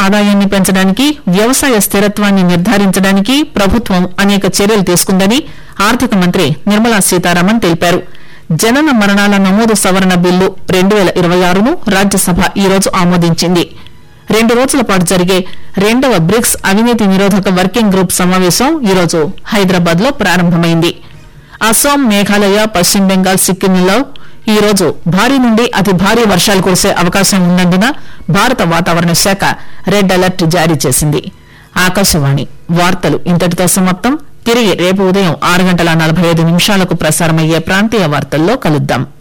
ఆదాయాన్ని పెంచడానికి వ్యవసాయ స్థిరత్వాన్ని నిర్ధారించడానికి ప్రభుత్వం అనేక చర్యలు తీసుకుందని ఆర్థిక మంత్రి నిర్మలా సీతారామన్ తెలిపారు జనన మరణాల నమోదు సవరణ బిల్లు రెండు పేల ఇరవై ఆరును రాజ్యసభ ఈరోజు ఆమోదించింది రెండు రోజుల పాటు జరిగే రెండవ బ్రిక్స్ అవినీతి నిరోధక వర్కింగ్ గ్రూప్ సమావేశం ఈరోజు హైదరాబాద్ లో ప్రారంభమైంది అస్సాం మేఘాలయ పశ్చిమ బెంగాల్ సిక్కింలలో ఈ రోజు భారీ నుండి అతి భారీ వర్షాలు కురిసే అవకాశం ఉన్నందున భారత వాతావరణ శాఖ రెడ్ అలర్ట్ జారీ చేసింది ఆకాశవాణి వార్తలు ఇంతటితో సమాప్తం తిరిగి రేపు ఉదయం ఆరు గంటల నలభై ఐదు నిమిషాలకు ప్రసారమయ్యే ప్రాంతీయ వార్తల్లో కలుద్దాం